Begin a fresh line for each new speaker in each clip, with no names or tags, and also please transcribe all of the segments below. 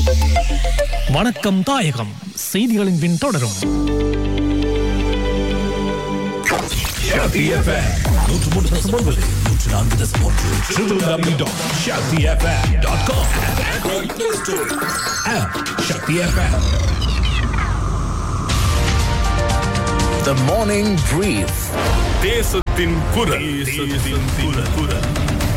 வணக்கம் தாயகம் செய்திகளின் பின் தொடரும்
Shakti FM. நூற்று மூன்று தசம் ஒன்பது, நூற்று நான்கு தசம் ஒன்று. www.shaktifm.com. Android Play Store. App Shakti FM. The Morning Brief.
தேசத்தின் குரல் தேசத்தின் குரல்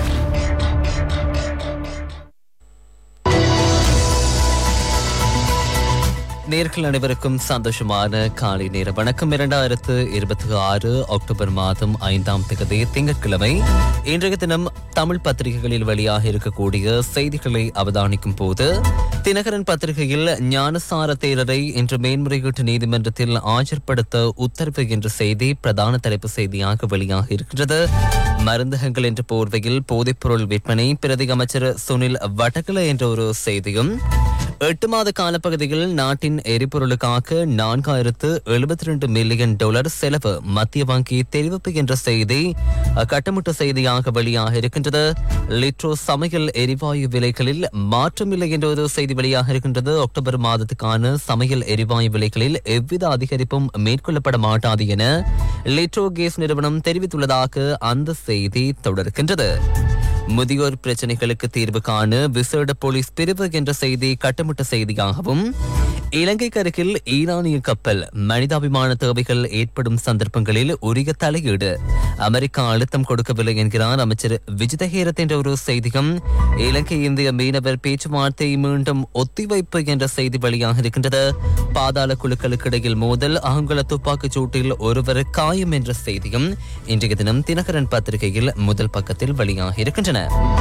நேர்கள் அனைவருக்கும் சந்தோஷமான காலை நேர வணக்கம் இரண்டாயிரத்து இருபத்தி ஆறு அக்டோபர் மாதம் ஐந்தாம் தேதி திங்கட்கிழமை இன்றைய தினம் தமிழ் பத்திரிகைகளில் வெளியாக இருக்கக்கூடிய செய்திகளை அவதானிக்கும் போது தினகரன் பத்திரிகையில் ஞானசார தேரரை இன்று மேன்முறையீட்டு நீதிமன்றத்தில் ஆஜர்படுத்த உத்தரவு என்ற செய்தி பிரதான தலைப்பு செய்தியாக வெளியாக இருக்கின்றது மருந்தகங்கள் என்ற போர்வையில் போதைப்பொருள் விற்பனை பிரதி அமைச்சர் சுனில் வடகல என்ற ஒரு செய்தியும் எட்டு மாத காலப்பகுதியில் நாட்டின் எரிபொருளுக்காக நான்காயிரத்து எழுபத்தி ரெண்டு மில்லியன் டாலர் செலவு மத்திய வங்கி தெரிவிப்பு என்ற செய்தி அஹ், கட்டமிட்ட செய்தியாக வெளியாக இருக்கின்றது லிட்ரோ சமையல் எரிவாயு விலைகளில் மாற்றமில்லை என்ற ஒரு செய்தி வெளியாக இருக்கின்றது அக்டோபர் மாதத்துக்கான சமையல் எரிவாயு விலைகளில் எவ்வித அதிகரிப்பும் மேற்கொள்ளப்பட மாட்டாது என லிட்ரோ கேஸ் நிறுவனம் தெரிவித்துள்ளதாக அந்த செய்தி தொடர்கின்றது முதியோர் பிரச்சனைகளுக்கு தீர்வு காண விசேட போலீஸ் பிரிவு என்ற செய்தி கட்டமிட்ட செய்தியாகவும் இலங்கைக்கு அருகில் ஈரானிய கப்பல் மனிதாபிமான தேவைகள் ஏற்படும் சந்தர்ப்பங்களில் உரிய தலையீடு அமெரிக்கா அழுத்தம் கொடுக்கவில்லை என்கிறார் அமைச்சர் விஜிதஹேரத் என்ற ஒரு செய்தியும் இலங்கை இந்திய மீனவர் பேச்சுவார்த்தை மீண்டும் ஒத்திவைப்பு என்ற செய்தி வெளியாக இருக்கின்றது பாதாள குழுக்களுக்கு இடையில் மோதல் அகங்குள துப்பாக்கிச் சூட்டில் ஒருவர் காயம் என்ற செய்தியும் இன்றைய தினம் தினகரன் பத்திரிகையில் முதல் பக்கத்தில் வெளியாக இருக்கின்றன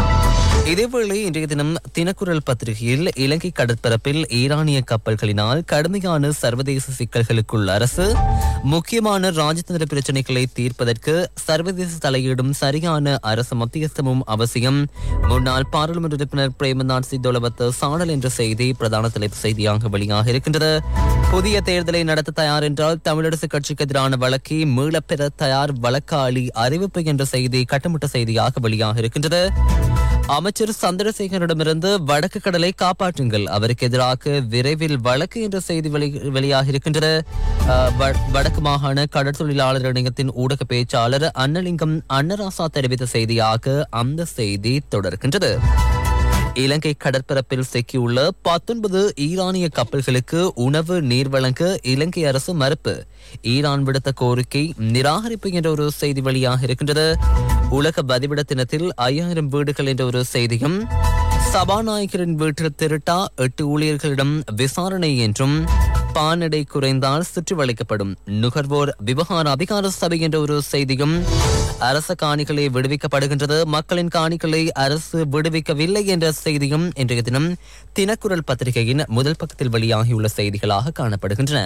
இதேவேளை இன்றைய தினம் தினக்குரல் பத்திரிகையில் இலங்கை கடற்பரப்பில் ஈரானிய கப்பல்களினால் கடுமையான சர்வதேச சிக்கல்களுக்குள் அரசு முக்கியமான ராஜதந்திர பிரச்சனைகளை தீர்ப்பதற்கு சர்வதேச தலையீடும் சரியான அரசு மத்தியஸ்தமும் அவசியம் முன்னாள் பாராளுமன்ற உறுப்பினர் பிரேமநாத் சித்தோலவத்த சாடல் என்ற செய்தி பிரதான தலைப்பு செய்தியாக வெளியாக இருக்கின்றது புதிய தேர்தலை நடத்த தயார் என்றால் தமிழரசு கட்சிக்கு எதிரான வழக்கை மீளப்பெற தயார் வழக்காளி அறிவிப்பு என்ற செய்தி கட்டமிட்ட செய்தியாக வெளியாக இருக்கின்றது அமைச்சர் சந்திரசேகரிடமிருந்து வடக்கு கடலை காப்பாற்றுங்கள் அவருக்கு எதிராக விரைவில் வழக்கு என்ற செய்தி வெளி- வெளியாக இருக்கின்றது அஹ், வ- வடக்கு மாகாண கடற்தொழிலாளர் இணையத்தின் ஊடக பேச்சாளர் அன்னலிங்கம் அன்னராசா தெரிவித்த செய்தியாக அந்த செய்தி தொடர்கின்றது இலங்கை கடற்பரப்பில் சிக்கியுள்ள பத்தொன்பது ஈரானிய கப்பல்களுக்கு உணவு நீர் வழங்க இலங்கை அரசு மறுப்பு ஈரான் விடுத்த கோரிக்கை நிராகரிப்பு என்ற ஒரு செய்தி வெளியாக இருக்கின்றது உலக பதிவிட தினத்தில் ஐயாயிரம் வீடுகள் என்ற ஒரு செய்தியும் சபாநாயகரின் வீட்டில் திருட்டா எட்டு ஊழியர்களிடம் விசாரணை என்றும் பானடை குறைந்தால் சுற்றி வளைக்கப்படும் நுகர்வோர் விவகார அதிகார சபை என்ற ஒரு செய்தியும் அரச காணிகளை விடுவிக்கப்படுகின்றது மக்களின் காணிகளை அரசு விடுவிக்கவில்லை என்ற செய்தியும் இன்றைய தினம் தினக்குரல் பத்திரிகையின் முதல் பக்கத்தில் வெளியாகியுள்ள செய்திகளாக காணப்படுகின்றன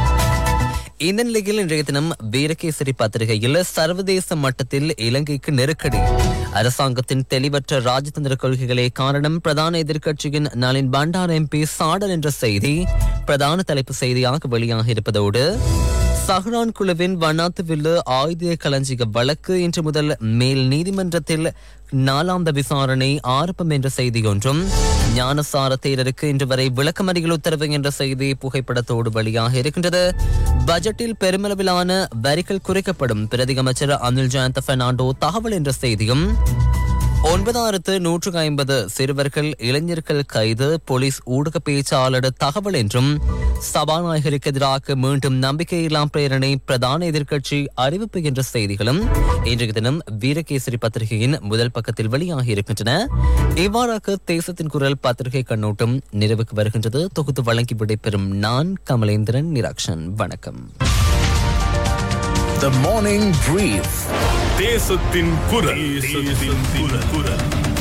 இந்த நிலையில் இன்றைய தினம் வீரகேசரி பத்திரிகையில் சர்வதேச மட்டத்தில் இலங்கைக்கு நெருக்கடி அரசாங்கத்தின் தெளிவற்ற ராஜதந்திர கொள்கைகளே காரணம் பிரதான எதிர்க்கட்சியின் நளின் பண்டார் எம்பி சாடல் என்ற செய்தி பிரதான தலைப்பு செய்தியாக வெளியாக இருப்பதோடு சஹ்ரான் குழுவின் வண்ணாத்து வில்லு ஆயுத களஞ்சிய வழக்கு இன்று முதல் மேல் நீதிமன்றத்தில் நாலாந்த விசாரணை ஆரம்பம் என்ற செய்தி ஒன்றும் ஞானசார தேரருக்கு இன்று வரை விளக்கமறியல் உத்தரவு என்ற செய்தி புகைப்படத்தோடு வெளியாக இருக்கின்றது பட்ஜெட்டில் பெருமளவிலான வரிகள் குறைக்கப்படும் பிரதி அமைச்சர் அனில் ஜெயந்த பெர்னாண்டோ தகவல் என்ற செய்தியும் ஒன்பதாயிரத்து நூற்று ஐம்பது சிறுவர்கள் இளைஞர்கள் கைது போலீஸ் ஊடக பேச்சாளர் தகவல் என்றும் சபாநாயகருக்கு எதிராக மீண்டும் நம்பிக்கையில்லா பிரேரணை பிரதான எதிர்க்கட்சி அறிவிப்பு என்ற செய்திகளும் இன்றைய தினம் வீரகேசரி பத்திரிகையின் முதல் பக்கத்தில் வெளியாகி இருக்கின்றன இவ்வாறாக தேசத்தின் குரல் பத்திரிகை கண்ணோட்டம் நிறைவுக்கு வருகின்றது தொகுத்து வழங்கி விடைபெறும் நான் கமலேந்திரன் நிராக்ஷன் வணக்கம்
The Morning Brief.
தேசத்தின் குரல் தேசத்தின் குரல்